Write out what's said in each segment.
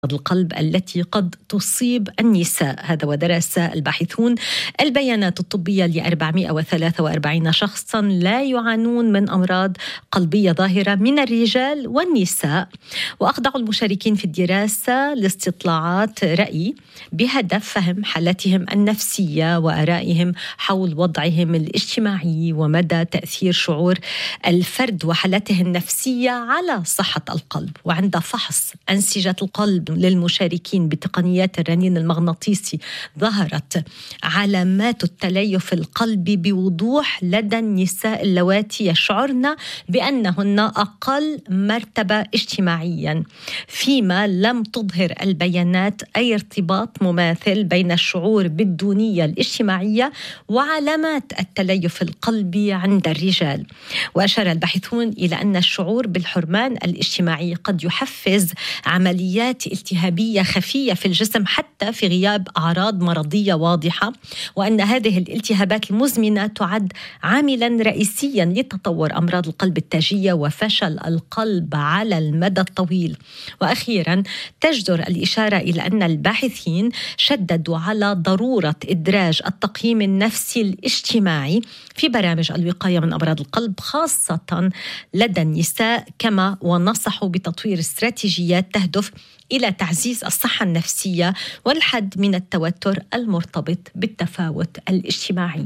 القلب التي قد تصيب النساء هذا ودرس الباحثون البيانات الطبية ل 443 شخصا لا يعانون من أمراض قلبية ظاهرة من الرجال والنساء وأخضعوا المشاركين في الدراسة لاستطلاعات رأي بهدف فهم حالتهم النفسية وآرائهم حول وضعهم الاجتماعي ومدى تأثير شعور الفرد وحالته النفسية على صحة القلب وعند فحص أنسجة القلب للمشاركين بتقنيات الرنين المغناطيسي ظهرت علامات التليف القلبي بوضوح لدى النساء اللواتي يشعرن بانهن اقل مرتبه اجتماعيا فيما لم تظهر البيانات اي ارتباط مماثل بين الشعور بالدونيه الاجتماعيه وعلامات التليف القلبي عند الرجال واشار الباحثون الى ان الشعور بالحرمان الاجتماعي قد يحفز عمليات التهابيه خفيه في الجسم حتى في غياب اعراض مرضيه واضحه وان هذه الالتهابات المزمنه تعد عاملا رئيسيا لتطور امراض القلب التاجيه وفشل القلب على المدى الطويل واخيرا تجدر الاشاره الى ان الباحثين شددوا على ضروره ادراج التقييم النفسي الاجتماعي في برامج الوقايه من امراض القلب خاصه لدى النساء كما ونصحوا بتطوير استراتيجيات تهدف الى تعزيز الصحه النفسيه والحد من التوتر المرتبط بالتفاوت الاجتماعي.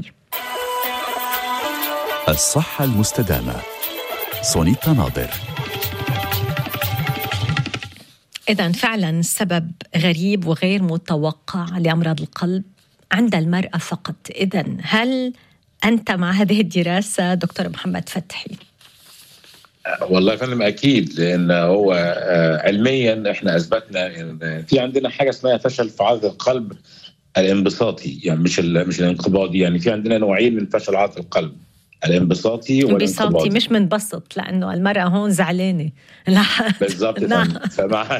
الصحه المستدامه سونيتا ناظر إذا فعلا سبب غريب وغير متوقع لأمراض القلب عند المرأة فقط إذا هل أنت مع هذه الدراسة دكتور محمد فتحي؟ والله يا فندم اكيد لان هو علميا احنا اثبتنا ان في عندنا حاجه اسمها فشل في عضله القلب الانبساطي يعني مش مش الانقباضي يعني في عندنا نوعين من فشل عضله القلب الانبساطي والانبساطي مش منبسط لانه المراه هون زعلانه لا بالظبط نعم فمع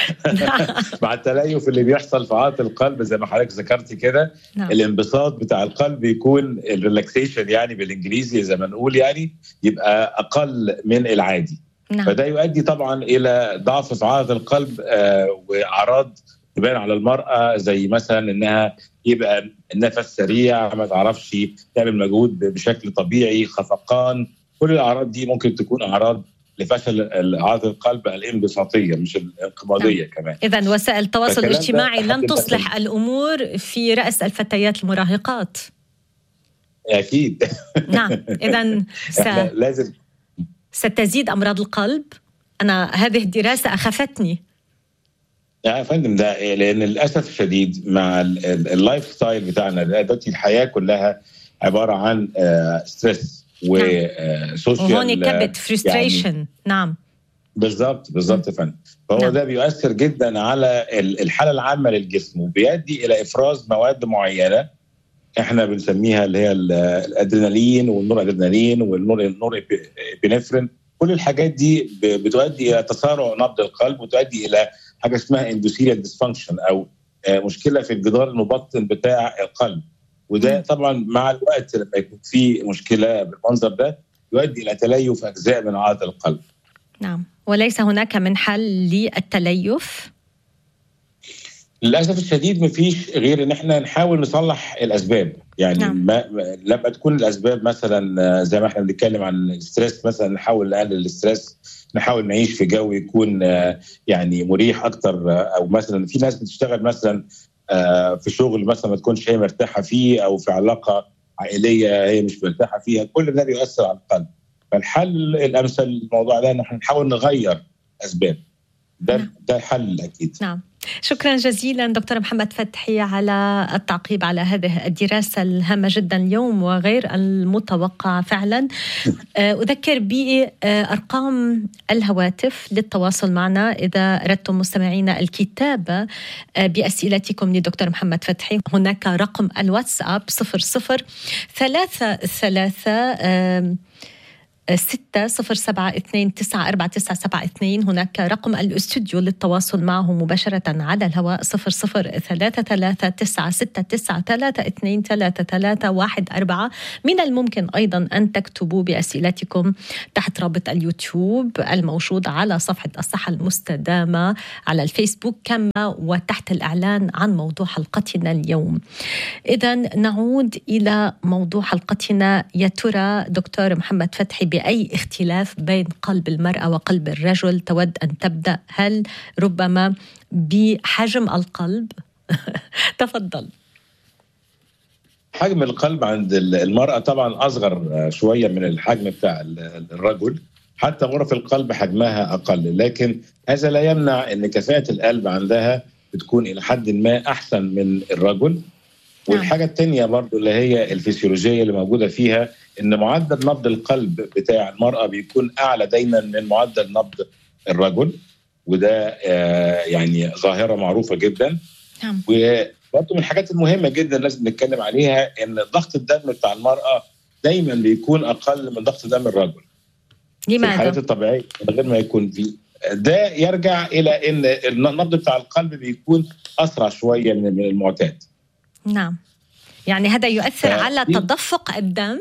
مع التليف اللي بيحصل في عضله القلب زي ما حضرتك ذكرتي كده نعم. الانبساط بتاع القلب بيكون الريلاكسيشن يعني بالانجليزي زي ما نقول يعني يبقى اقل من العادي نعم. فده يؤدي طبعا الى ضعف في عضله القلب آه واعراض تبان على المراه زي مثلا انها يبقى النفس سريع ما تعرفش تعمل مجهود بشكل طبيعي خفقان كل الاعراض دي ممكن تكون اعراض لفشل عضله القلب الانبساطيه مش الانقباضيه كمان اذا وسائل التواصل الاجتماعي لن تصلح الامور في راس الفتيات المراهقات اكيد نعم اذا س... لازم ستزيد امراض القلب انا هذه الدراسه اخفتني يا فندم ده لان للاسف الشديد مع اللايف ستايل بتاعنا دلوقتي الحياه كلها عباره عن ستريس وسوشيال وهون كبت فرستريشن يعني نعم بالظبط بالظبط يا فندم فهو نعم. ده بيؤثر جدا على الحاله العامه للجسم وبيؤدي الى افراز مواد معينه احنا بنسميها اللي هي الادرينالين والنور ادرينالين والنور النور ابنفرين كل الحاجات دي بتؤدي الى تسارع نبض القلب وتؤدي الى حاجه اسمها اندوثيريال ديسفانكشن او مشكله في الجدار المبطن بتاع القلب وده طبعا مع الوقت لما يكون في مشكله بالمنظر ده يؤدي الى تليف اجزاء من عضله القلب. نعم وليس هناك من حل للتليف؟ للاسف الشديد ما فيش غير ان احنا نحاول نصلح الاسباب يعني نعم. ما لما تكون الاسباب مثلا زي ما احنا بنتكلم عن الستريس مثلا نحاول نقلل الاستريس نحاول نعيش في جو يكون يعني مريح اكتر او مثلا في ناس بتشتغل مثلا في شغل مثلا ما تكونش هي مرتاحه فيه او في علاقه عائليه هي مش مرتاحه فيها كل ده بيؤثر على القلب فالحل الامثل للموضوع ده ان احنا نحاول نغير اسباب ده نعم. ده الحل اكيد نعم شكرا جزيلا دكتور محمد فتحي على التعقيب على هذه الدراسة الهامة جدا اليوم وغير المتوقع فعلا أذكر بأرقام الهواتف للتواصل معنا إذا أردتم مستمعينا الكتابة بأسئلتكم لدكتور محمد فتحي هناك رقم الواتساب صفر صفر ثلاثة ثلاثة ستة صفر سبعة اثنين تسعة أربعة تسعة سبعة اثنين هناك رقم الاستوديو للتواصل معه مباشرة على الهواء صفر صفر ثلاثة ثلاثة تسعة ستة تسعة ثلاثة اثنين ثلاثة ثلاثة واحد أربعة من الممكن أيضا أن تكتبوا بأسئلتكم تحت رابط اليوتيوب الموجود على صفحة الصحة المستدامة على الفيسبوك كما وتحت الإعلان عن موضوع حلقتنا اليوم إذا نعود إلى موضوع حلقتنا يا ترى دكتور محمد فتحي بأي اختلاف بين قلب المرأة وقلب الرجل تود أن تبدأ هل ربما بحجم القلب تفضل حجم القلب عند المرأة طبعا أصغر شوية من الحجم بتاع الرجل حتى غرف القلب حجمها أقل لكن هذا لا يمنع أن كفاءة القلب عندها بتكون إلى حد ما أحسن من الرجل والحاجة الثانية برضو اللي هي الفسيولوجية اللي موجودة فيها ان معدل نبض القلب بتاع المراه بيكون اعلى دايما من معدل نبض الرجل وده يعني ظاهره معروفه جدا نعم وبرضه من الحاجات المهمه جدا لازم نتكلم عليها ان ضغط الدم بتاع المراه دايما بيكون اقل من ضغط دم الرجل لماذا؟ في الحالات الطبيعيه من غير ما يكون في ده يرجع الى ان النبض بتاع القلب بيكون اسرع شويه من المعتاد نعم يعني هذا يؤثر على تدفق الدم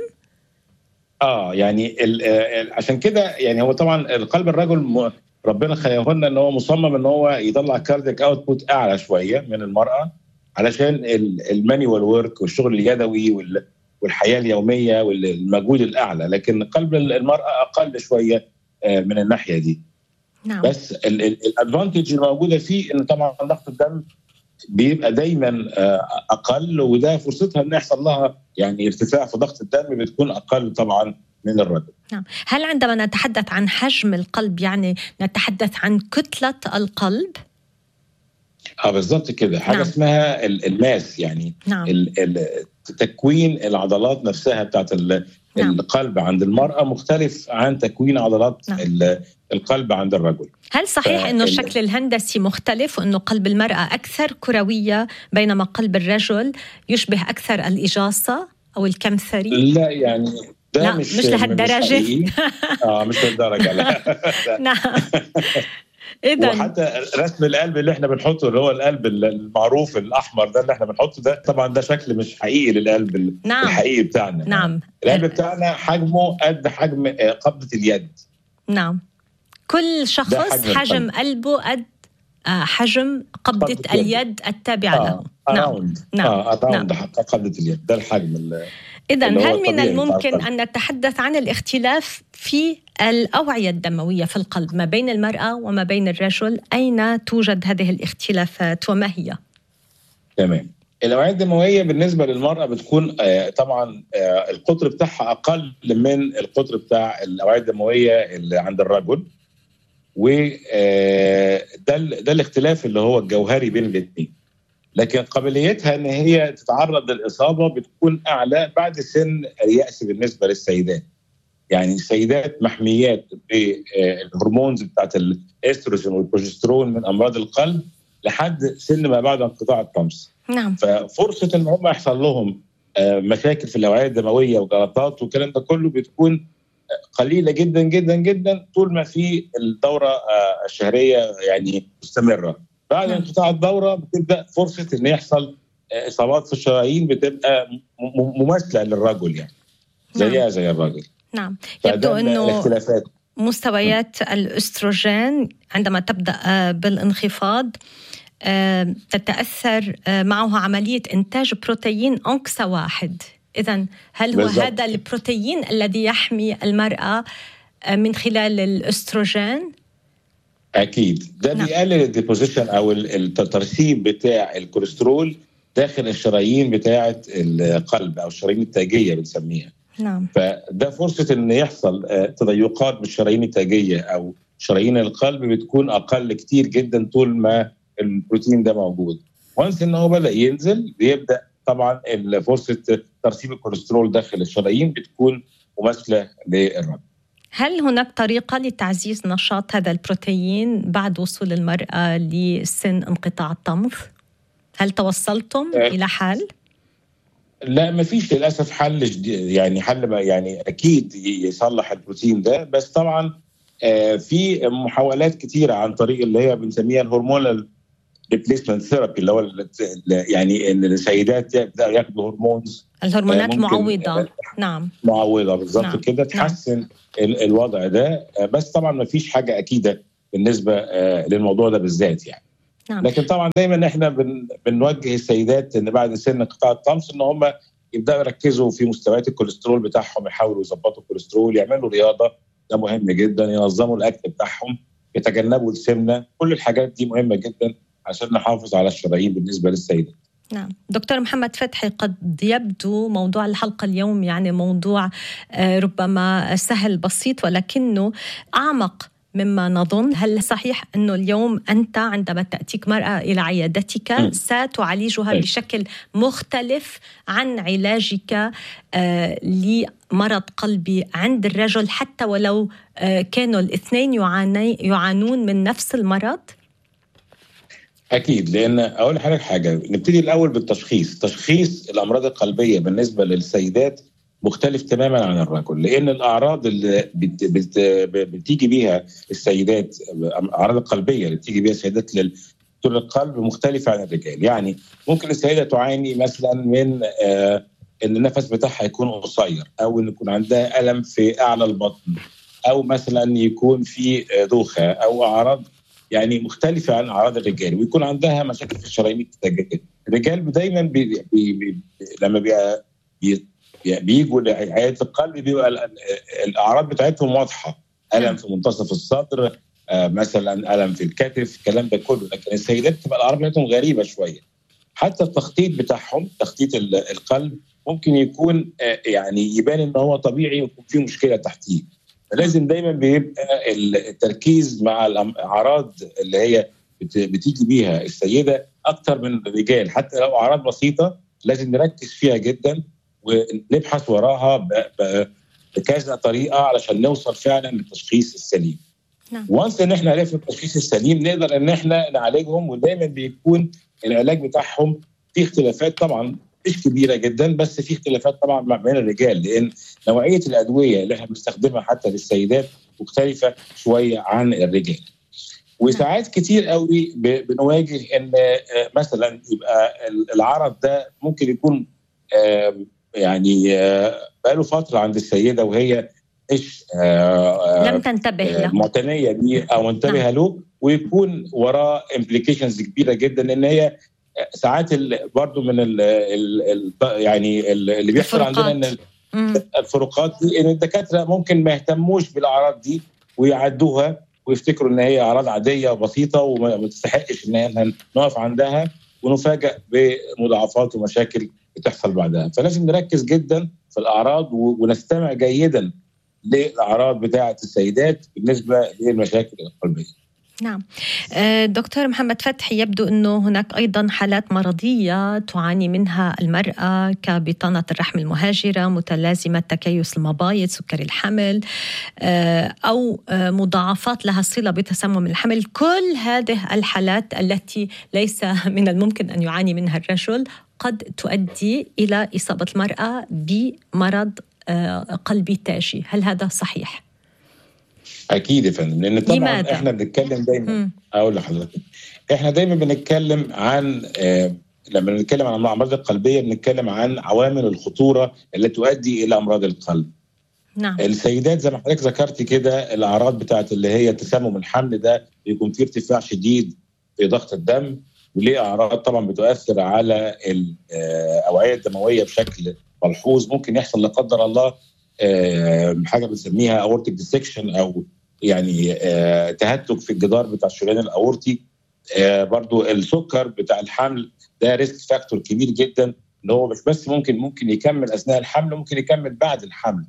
اه يعني ال ال عشان كده يعني هو طبعا القلب الرجل ربنا خلقه لنا ان هو مصمم ان هو يطلع كارديك اوتبوت اعلى شويه من المراه علشان المانيوال ورك والشغل اليدوي والحياه اليوميه والمجهود الاعلى لكن قلب المراه اقل شويه من الناحيه دي نعم. بس الادفانتج الموجوده فيه ان طبعا ضغط الدم بيبقى دايما اقل وده فرصتها ان يحصل لها يعني ارتفاع في ضغط الدم بتكون اقل طبعا من الرجل. نعم، هل عندما نتحدث عن حجم القلب يعني نتحدث عن كتله القلب؟ اه بالظبط كده حاجه نعم. اسمها الماس يعني نعم. تكوين العضلات نفسها بتاعت نعم. القلب عند المراه مختلف عن تكوين عضلات نعم. القلب عند الرجل هل صحيح انه الشكل الهندسي مختلف وانه قلب المراه اكثر كرويه بينما قلب الرجل يشبه اكثر الاجاصه او الكمثري لا يعني ده لا مش مش لهالدرجه مش اه مش لهالدرجه لا نعم اذا وحتى رسم القلب اللي احنا بنحطه اللي هو القلب المعروف الاحمر ده اللي احنا بنحطه ده طبعا ده شكل مش حقيقي للقلب نعم. الحقيقي بتاعنا نعم القلب بتاعنا حجمه قد حجم قبضه اليد نعم كل شخص حجم, حجم قلبه قد حجم قبضة اليد التابعة آه. له نعم نعم آه. نعم قبضة اليد ده الحجم إذا هل من الممكن أن نتحدث عن الاختلاف في الأوعية الدموية في القلب ما بين المرأة وما بين الرجل أين توجد هذه الاختلافات وما هي؟ تمام الأوعية الدموية بالنسبة للمرأة بتكون آه طبعا آه القطر بتاعها أقل من القطر بتاع الأوعية الدموية اللي عند الرجل وده ده الاختلاف اللي هو الجوهري بين الاثنين لكن قابليتها ان هي تتعرض للاصابه بتكون اعلى بعد سن الياس بالنسبه للسيدات يعني السيدات محميات بالهرمونز بتاعت الاستروجين والبروجسترون من امراض القلب لحد سن ما بعد انقطاع الطمس نعم ففرصه ان هم يحصل لهم مشاكل في الاوعيه الدمويه وجلطات والكلام ده كله بتكون قليله جدا جدا جدا طول ما في الدوره الشهريه يعني مستمره بعد نعم. انقطاع الدوره بتبدا فرصه ان يحصل اصابات في الشرايين بتبقى مماثله للرجل يعني زيها نعم. زي الرجل نعم يبدو انه مستويات الاستروجين عندما تبدا بالانخفاض تتاثر معه عمليه انتاج بروتين انكسا واحد اذا هل هو بالزبط. هذا البروتين الذي يحمي المراه من خلال الاستروجين اكيد ده نعم. بيقلل الديبوزيشن او الترسيب بتاع الكوليسترول داخل الشرايين بتاعه القلب او الشرايين التاجيه بنسميها نعم فده فرصه ان يحصل تضيقات بالشرايين التاجيه او شرايين القلب بتكون اقل كتير جدا طول ما البروتين ده موجود وانس ان هو بدا ينزل بيبدا طبعا فرصه ترسيب الكوليسترول داخل الشرايين بتكون مماثله للرجل هل هناك طريقة لتعزيز نشاط هذا البروتين بعد وصول المرأة لسن انقطاع الطمث؟ هل توصلتم أه إلى حل؟ لا ما فيش للاسف حل يعني حل يعني اكيد يصلح البروتين ده بس طبعا آه، في محاولات كثيره عن طريق اللي هي بنسميها الهرمونال ريبليسمنت ثيرابي اللي هو يعني ان السيدات ياخدوا هرمونز الهرمونات المعوضه نعم معوضه بالظبط نعم. كده نعم. تحسن نعم. الوضع ده بس طبعا ما فيش حاجه اكيده بالنسبه آه، للموضوع ده بالذات يعني نعم. لكن طبعا دايما احنا بن بنوجه السيدات ان بعد سن قطاع الطمس ان هم يبداوا يركزوا في مستويات الكوليسترول بتاعهم يحاولوا يظبطوا الكوليسترول يعملوا رياضه ده مهم جدا ينظموا الاكل بتاعهم يتجنبوا السمنه كل الحاجات دي مهمه جدا عشان نحافظ على الشرايين بالنسبه للسيدات نعم دكتور محمد فتحي قد يبدو موضوع الحلقة اليوم يعني موضوع آه، ربما سهل بسيط ولكنه أعمق مما نظن هل صحيح أنه اليوم أنت عندما تأتيك مرأة إلى عيادتك ستعالجها بشكل مختلف عن علاجك آه، لمرض قلبي عند الرجل حتى ولو آه، كانوا الاثنين يعانون من نفس المرض؟ اكيد لان اقول لحضرتك حاجه نبتدي الاول بالتشخيص تشخيص الامراض القلبيه بالنسبه للسيدات مختلف تماما عن الرجل لان الاعراض اللي بت بت بتيجي بيها السيدات الاعراض القلبيه اللي بتيجي بيها السيدات دكتور القلب مختلفه عن الرجال يعني ممكن السيده تعاني مثلا من آه ان النفس بتاعها يكون قصير او ان يكون عندها الم في اعلى البطن او مثلا يكون في دوخه او اعراض يعني مختلفه عن اعراض الرجال ويكون عندها مشاكل في الشرايين التاجيه الرجال دايما بي بي بي لما بي بي بيجوا لعياده القلب بيبقى الاعراض بتاعتهم واضحه الم في منتصف الصدر آه مثلا الم في الكتف الكلام ده كله لكن السيدات بتبقى الاعراض بتاعتهم غريبه شويه حتى التخطيط بتاعهم تخطيط القلب ممكن يكون آه يعني يبان ان هو طبيعي ويكون في مشكله تحتيه فلازم دايما بيبقى التركيز مع الاعراض اللي هي بتيجي بيها السيده اكثر من الرجال حتى لو اعراض بسيطه لازم نركز فيها جدا ونبحث وراها بكذا طريقه علشان نوصل فعلا للتشخيص السليم. نعم. وانس ان احنا عرفنا التشخيص السليم نقدر ان احنا نعالجهم ودايما بيكون العلاج بتاعهم في اختلافات طبعا مش كبيره جدا بس في اختلافات طبعا بين الرجال لان نوعيه الادويه اللي احنا بنستخدمها حتى للسيدات مختلفه شويه عن الرجال. وساعات كتير قوي بنواجه ان آه، مثلا يبقى العرض ده ممكن يكون يعني آه، بقاله فتره عند السيده وهي مش لم تنتبه له معتنيه بيه او منتبهه نعم. له ويكون وراه امبليكيشنز كبيره جدا ان هي ساعات برضو من ال ال يعني اللي بيحصل عندنا ان الفروقات دي ان الدكاتره ممكن ما يهتموش بالاعراض دي ويعدوها ويفتكروا ان هي اعراض عاديه وبسيطه وما تستحقش ان نقف عندها ونفاجئ بمضاعفات ومشاكل بتحصل بعدها فلازم نركز جدا في الاعراض ونستمع جيدا للاعراض بتاعه السيدات بالنسبه للمشاكل القلبيه نعم آه، دكتور محمد فتحي يبدو أنه هناك أيضا حالات مرضية تعاني منها المرأة كبطانة الرحم المهاجرة متلازمة تكيس المبايض سكري الحمل آه، أو آه، مضاعفات لها صلة بتسمم الحمل كل هذه الحالات التي ليس من الممكن أن يعاني منها الرجل قد تؤدي إلى إصابة المرأة بمرض قلبي تاجي هل هذا صحيح؟ اكيد يا فندم لان طبعا لماذا؟ احنا بنتكلم دايما اقول لحضرتك احنا دايما بنتكلم عن آه لما بنتكلم عن الامراض القلبيه بنتكلم عن عوامل الخطوره التي تؤدي الى امراض القلب نعم السيدات زي ما حضرتك ذكرتي كده الاعراض بتاعت اللي هي تسمم الحمل ده بيكون فيه ارتفاع شديد في ضغط الدم وليه اعراض طبعا بتؤثر على الاوعيه الدمويه بشكل ملحوظ ممكن يحصل لا قدر الله حاجه بنسميها اورتيك ديسكشن او يعني آه، تهتك في الجدار بتاع الشريان الاورطي آه، برضو السكر بتاع الحمل ده ريسك فاكتور كبير جدا اللي هو مش بس ممكن ممكن يكمل اثناء الحمل ممكن يكمل بعد الحمل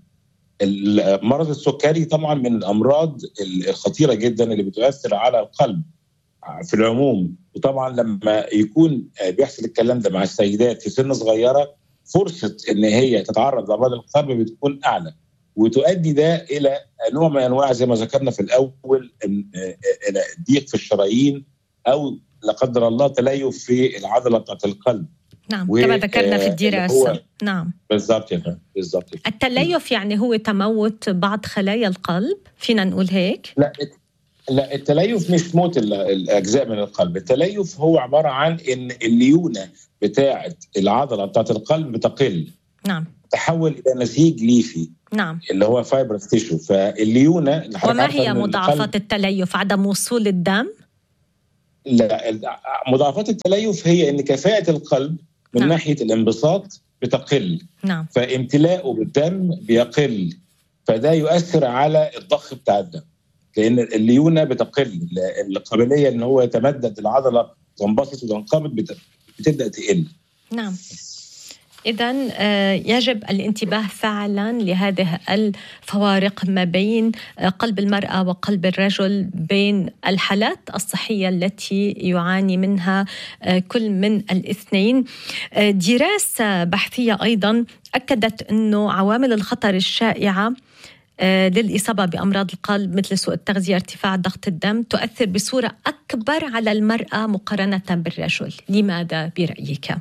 المرض السكري طبعا من الامراض الخطيره جدا اللي بتؤثر على القلب في العموم وطبعا لما يكون بيحصل الكلام ده مع السيدات في سن صغيره فرصه ان هي تتعرض لامراض القلب بتكون اعلى وتؤدي ده الى نوع من انواع زي ما ذكرنا في الاول الى ضيق في الشرايين او لا قدر الله تليف في العضله بتاعت القلب نعم كما ذكرنا في الدراسه نعم بالضبط بالضبط التليف يعني هو تموت بعض خلايا القلب فينا نقول هيك لا لا التليف مش موت الاجزاء من القلب التليف هو عباره عن ان الليونه بتاعه العضله بتاعه القلب بتقل نعم تحول الى نسيج ليفي نعم اللي هو فايبر تيشو فالليونه وما هي مضاعفات التليف عدم وصول الدم لا مضاعفات التليف هي ان كفاءه القلب من نعم. ناحيه الانبساط بتقل نعم فامتلاؤه بالدم بيقل فده يؤثر على الضخ بتاع الدم لان الليونه بتقل القابليه ان هو يتمدد العضله تنبسط وتنقبض بتبدا تقل نعم إذا آه، يجب الانتباه فعلا لهذه الفوارق ما بين آه، قلب المرأة وقلب الرجل بين الحالات الصحية التي يعاني منها آه، كل من الاثنين دراسة بحثية أيضا أكدت أنه عوامل الخطر الشائعة للإصابة بأمراض القلب مثل سوء التغذية ارتفاع ضغط الدم تؤثر بصورة أكبر على المرأة مقارنة بالرجل لماذا برأيك؟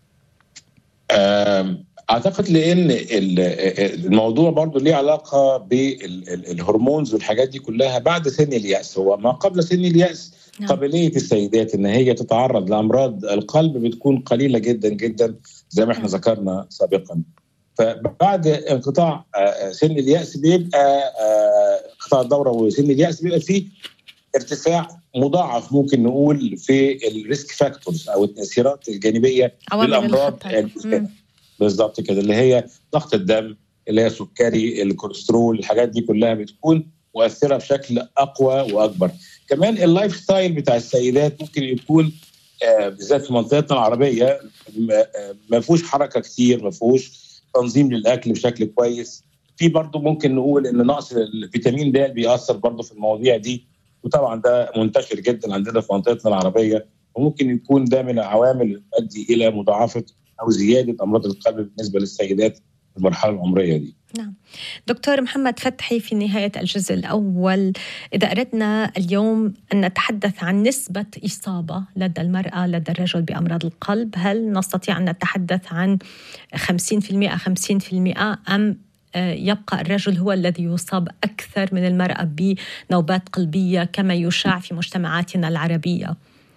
اعتقد لان الموضوع برضه ليه علاقه بالهرمونز والحاجات دي كلها بعد سن الياس هو ما قبل سن الياس نعم. قابليه السيدات ان هي تتعرض لامراض القلب بتكون قليله جدا جدا زي ما احنا نعم. ذكرنا سابقا فبعد انقطاع آه، سن الياس بيبقى آه، انقطاع الدوره وسن الياس بيبقى فيه ارتفاع مضاعف ممكن نقول في الريسك فاكتورز او التاثيرات الجانبيه للامراض بالظبط كده اللي هي ضغط الدم اللي هي سكري الكوليسترول الحاجات دي كلها بتكون مؤثره بشكل اقوى واكبر كمان اللايف ستايل بتاع السيدات ممكن يكون آه بالذات في منطقتنا العربيه ما فيهوش حركه كتير ما فيهوش تنظيم للاكل بشكل كويس في برضه ممكن نقول ان نقص الفيتامين د بيأثر برضه في المواضيع دي وطبعا ده منتشر جدا عندنا في منطقتنا العربيه وممكن يكون ده من العوامل اللي تؤدي الى مضاعفه او زياده امراض القلب بالنسبه للسيدات في المرحله العمريه دي. نعم. دكتور محمد فتحي في نهايه الجزء الاول اذا اردنا اليوم ان نتحدث عن نسبه اصابه لدى المراه لدى الرجل بامراض القلب، هل نستطيع ان نتحدث عن 50% 50% ام آه، يبقى الرجل هو الذي يصاب أكثر من المرأة بنوبات قلبية كما يشاع في مجتمعاتنا العربية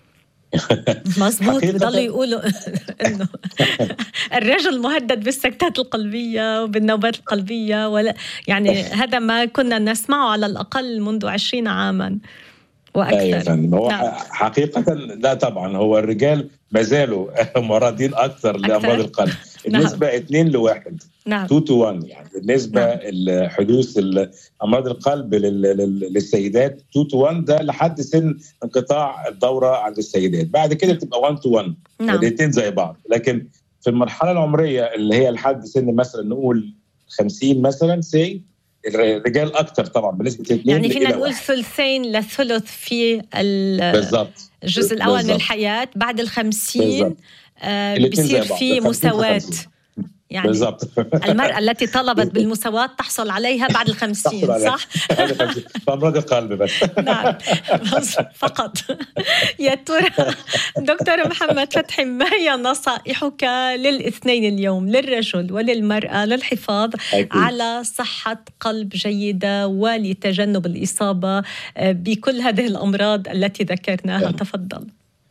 مظبوط بضلوا يقولوا انه الرجل مهدد بالسكتات القلبيه وبالنوبات القلبيه ولا يعني هذا ما كنا نسمعه على الاقل منذ عشرين عاما واكثر أيوة هو نعم. حقيقه لا طبعا هو الرجال ما زالوا معرضين اكثر لامراض القلب نعم. النسبه 2 لواحد نعم 2 تو 1 يعني بالنسبه نعم. لحدوث امراض القلب للسيدات 2 تو 1 ده لحد سن انقطاع الدوره عند السيدات بعد كده بتبقى 1 تو 1 نعم الاثنين زي بعض لكن في المرحله العمريه اللي هي لحد سن مثلا نقول 50 مثلا سي الرجال اكثر طبعا بنسبه 2 يعني فينا نقول ثلثين لثلث في بالضبط الجزء الاول بالزبط. من الحياه بعد ال 50 آه بيصير في مساواه يعني بالزبط. المرأة التي طلبت بالمساواة تحصل عليها بعد الخمسين صح؟ أمراض القلب بس نعم فقط يا ترى دكتور محمد فتحي ما هي نصائحك للاثنين اليوم للرجل وللمرأة للحفاظ أكيد. على صحة قلب جيدة ولتجنب الإصابة آه، بكل هذه الأمراض التي ذكرناها تفضل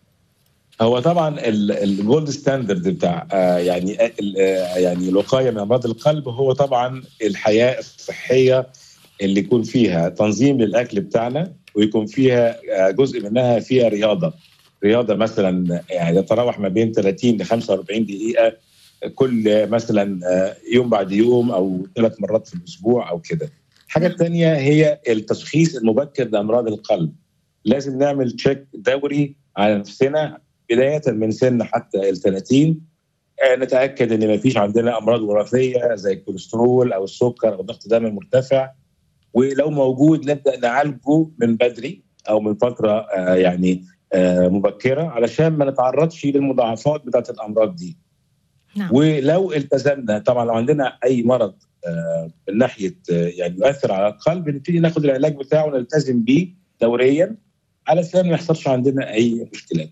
هو طبعا الجولد ستاندرد بتاع آه، يعني آه، آه، يعني الوقايه من امراض القلب هو طبعا الحياه الصحيه اللي يكون فيها تنظيم للاكل بتاعنا ويكون فيها جزء منها فيها رياضه رياضه مثلا يعني تتراوح ما بين 30 ل 45 دقيقه كل مثلا يوم بعد يوم او ثلاث مرات في الاسبوع او كده. الحاجه الثانيه هي التشخيص المبكر لامراض القلب. لازم نعمل تشيك دوري على نفسنا بدايه من سن حتى ال 30 آه، نتاكد ان ما فيش عندنا امراض وراثيه زي الكوليسترول او السكر او ضغط دم مرتفع ولو موجود نبدا نعالجه من بدري او من فتره آه، يعني آه، مبكره علشان ما نتعرضش للمضاعفات بتاعت الامراض دي. نعم. ولو التزمنا طبعا لو عندنا اي مرض من ناحيه يعني يؤثر على القلب نبتدي ناخد العلاج بتاعه ونلتزم بيه دوريا علشان ما يحصلش عندنا اي مشكلات.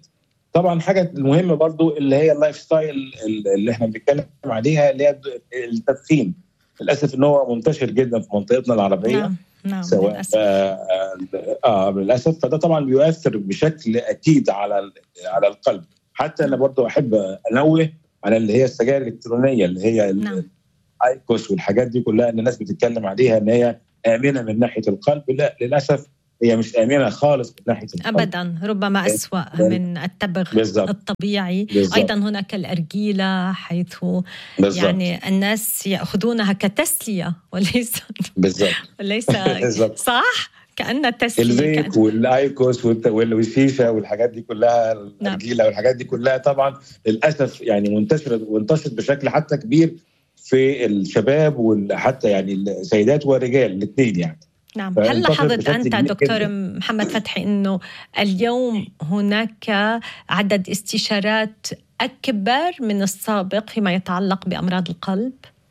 طبعا حاجه المهمه برضو اللي هي اللايف ستايل اللي احنا بنتكلم عليها اللي هي التدخين للاسف ان هو منتشر جدا في منطقتنا العربيه نعم. نعم سواء للأسف. آه, اه للاسف فده طبعا بيؤثر بشكل اكيد على على القلب حتى انا برضو احب انوه على اللي هي السجائر الالكترونيه اللي هي نعم. الايكوس والحاجات دي كلها ان الناس بتتكلم عليها ان هي امنه من ناحيه القلب لا للاسف هي مش امنه خالص من ناحيه القلب. ابدا ربما اسوا من التبغ بالزبط. الطبيعي بالزبط. ايضا هناك الارجيله حيث بالزبط. يعني الناس ياخذونها كتسليه وليس بالضبط وليس صح كانها تسليه الفيك كأن... والايكوس والشيشه والحاجات دي كلها الارجيله نعم. والحاجات دي كلها طبعا للاسف يعني منتشره وانتشرت بشكل حتى كبير في الشباب وحتى يعني السيدات والرجال الاثنين يعني نعم هل لاحظت أنت دكتور جداً. محمد فتحي أنه اليوم هناك عدد استشارات أكبر من السابق فيما يتعلق بأمراض القلب؟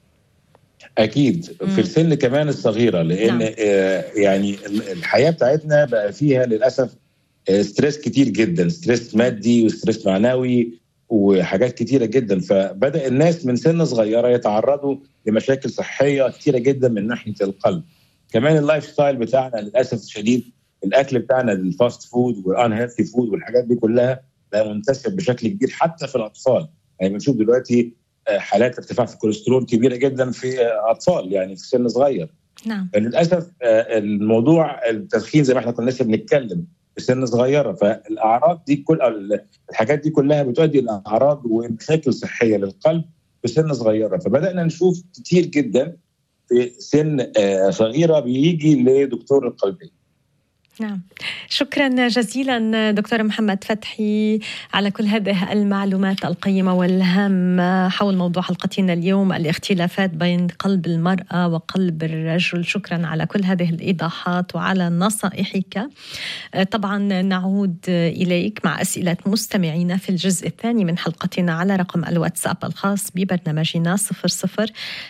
اكيد في السن كمان الصغيره لان نعم. آه يعني الحياه بتاعتنا بقى فيها للاسف ستريس كتير جدا ستريس مادي وستريس معنوي وحاجات كتيرة جدا فبدأ الناس من سن صغيرة يتعرضوا لمشاكل صحية كتيرة جدا من ناحية القلب كمان اللايف ستايل بتاعنا للأسف الشديد الأكل بتاعنا الفاست فود والان هيلثي فود والحاجات دي كلها بقى منتشر بشكل كبير حتى في الأطفال يعني بنشوف دلوقتي حالات ارتفاع في الكوليسترول كبيرة جدا في أطفال يعني في سن صغير نعم للأسف الموضوع التدخين زي ما احنا كنا لسه بنتكلم في سن صغيره فالاعراض دي كل الحاجات دي كلها بتؤدي الى اعراض ومشاكل صحيه للقلب في سن صغيره فبدانا نشوف كتير جدا في سن صغيره بيجي لدكتور القلبيه نعم شكرا جزيلا دكتور محمد فتحي على كل هذه المعلومات القيمة والهامة حول موضوع حلقتنا اليوم الاختلافات بين قلب المرأة وقلب الرجل شكرا على كل هذه الإيضاحات وعلى نصائحك طبعا نعود إليك مع أسئلة مستمعينا في الجزء الثاني من حلقتنا على رقم الواتساب الخاص ببرنامجنا 00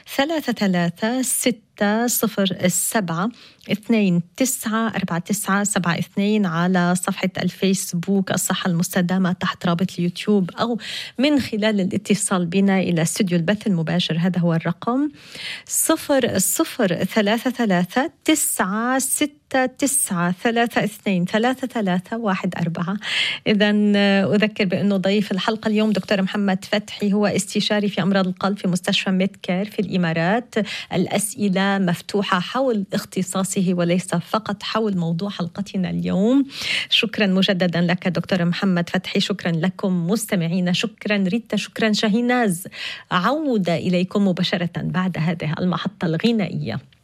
33 6 صفر السبعة اثنين تسعة أربعة تسعة سبعة اثنين على صفحة الفيسبوك الصحة المستدامة تحت رابط اليوتيوب أو من خلال الاتصال بنا إلى استوديو البث المباشر هذا هو الرقم صفر صفر ثلاثة ثلاثة تسعة ستة تسعة ثلاثة اثنين ثلاثة ثلاثة واحد أربعة إذا أذكر بأنه ضيف الحلقة اليوم دكتور محمد فتحي هو استشاري في أمراض القلب في مستشفى ميدكير في الإمارات الأسئلة مفتوحة حول اختصاصه وليس فقط حول موضوع حلقتنا اليوم شكرا مجددا لك دكتور محمد فتحي شكرا لكم مستمعينا شكرا ريتا شكرا شاهيناز عودة إليكم مباشرة بعد هذه المحطة الغنائية